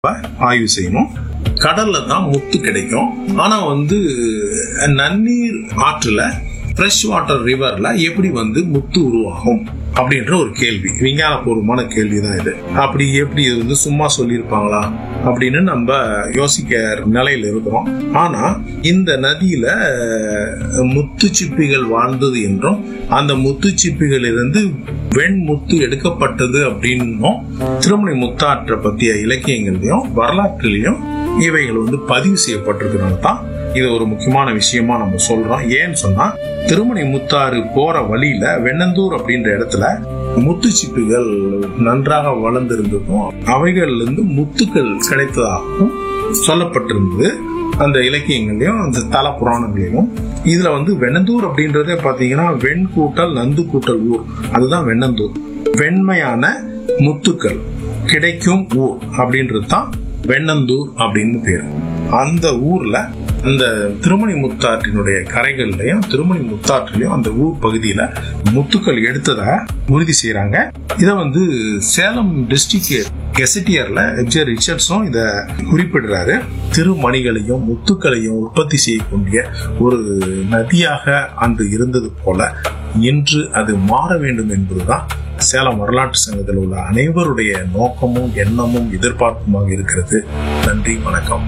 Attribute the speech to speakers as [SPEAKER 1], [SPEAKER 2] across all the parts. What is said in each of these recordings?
[SPEAKER 1] ஆய்வு செய்யணும் கடல்ல தான் முத்து கிடைக்கும் ஆனா வந்து நன்னீர் ஆற்றுல ஃப்ரெஷ் வாட்டர் ரிவர்ல எப்படி வந்து முத்து உருவாகும் அப்படின்ற ஒரு கேள்வி விஞ்ஞானபூர்வமான கேள்வி தான் இது அப்படி எப்படி இது வந்து சும்மா சொல்லியிருப்பாங்களா அப்படின்னு நம்ம யோசிக்க நிலையில இருக்கிறோம் ஆனா இந்த நதியில முத்துச்சிப்பிகள் வாழ்ந்தது என்றும் அந்த முத்துச்சிப்பிகள் இருந்து வெண்முத்து எடுக்கப்பட்டது அப்படின்னும் திருமணி முத்தாற்றை பற்றிய இலக்கியங்கள்லயும் வரலாற்றிலையும் இவைகள் வந்து பதிவு செய்யப்பட்டிருக்கிறனால தான் இது ஒரு முக்கியமான விஷயமா நம்ம சொல்றோம் ஏன்னு சொன்னா திருமணி முத்தாறு போற வழியில வெண்ணந்தூர் அப்படின்ற இடத்துல முத்துச்சிப்பிகள் நன்றாக வளர்ந்திருந்ததும் அவைகள்ல இருந்து முத்துக்கள் கிடைத்ததாகவும் சொல்லப்பட்டிருந்தது அந்த இலக்கியங்களையும் அந்த தல புராணங்களையும் இதுல வந்து வெண்ணந்தூர் அப்படின்றதே பாத்தீங்கன்னா வெண் கூட்டல் நந்து கூட்டல் ஊர் அதுதான் வெண்ணந்தூர் வெண்மையான முத்துக்கள் கிடைக்கும் ஊர் அப்படின்றது தான் வெண்ணந்தூர் அப்படின்னு பேரு அந்த ஊர்ல அந்த திருமணி முத்தாற்றினுடைய கரைகள்லயும் திருமணி முத்தாற்றிலையும் அந்த ஊர் பகுதியில முத்துக்கள் எடுத்ததா உறுதி செய்யறாங்க இதை வந்து சேலம் டிஸ்ட்ரிக்ட் கெசட்டியர்ல எம்ஜிஆர் ரிச்சர்ட்ஸும் இத குறிப்பிடுறாரு திருமணிகளையும் முத்துக்களையும் உற்பத்தி செய்யக்கூடிய ஒரு நதியாக அன்று இருந்தது போல இன்று அது மாற வேண்டும் என்பதுதான் சேலம் வரலாற்று சங்கத்தில் உள்ள அனைவருடைய நோக்கமும் எண்ணமும் எதிர்பார்ப்புமாக இருக்கிறது நன்றி வணக்கம்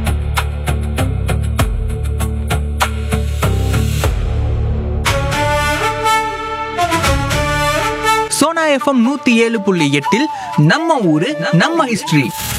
[SPEAKER 2] சோனா எஃப்எம் நூத்தி ஏழு புள்ளி எட்டில் நம்ம ஊரு நம்ம ஹிஸ்டரி